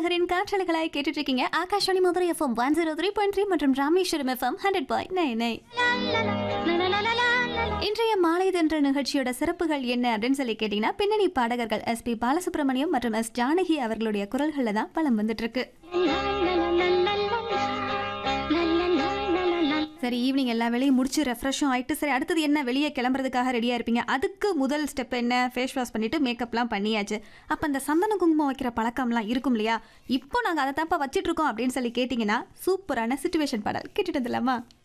நகரின் காற்றலைகளாய் கேட்டுட்டு இருக்கீங்க Akashvani Madurai F M one zero three point three மற்றும் Rameswaram F M hundred point nine nine இன்றைய மாலை தென்ற நிகழ்ச்சியோட சிறப்புகள் என்ன அப்படின்னு சொல்லி கேட்டீங்கன்னா பின்னணி பாடகர்கள் எஸ் பி பாலசுப்ரமணியம் மற்றும் எஸ் ஜானகி அவர்களுடைய குரல்களில் தான் பலம் வந்துட்டு இருக்கு சரி ஈவினிங் எல்லா வேலையும் முடிச்சு ரெஃப்ரெஷும் ஆயிட்டு சரி அடுத்தது என்ன வெளியே கிளம்புறதுக்காக ரெடியாக இருப்பீங்க அதுக்கு முதல் ஸ்டெப் என்ன ஃபேஸ் வாஷ் பண்ணிட்டு மேக்கப்லாம் பண்ணியாச்சு அப்போ அந்த சந்தன குங்குமம் வைக்கிற பழக்கம்லாம் இருக்கும் இல்லையா இப்போ நாங்கள் அதை தான்ப்பா வச்சிட்டு இருக்கோம் அப்படின்னு சொல்லி கேட்டிங்கன்னா சூப்பரான சுச்சுவேஷன் பாடல் கேட்டுட்டு வந்துடலாமா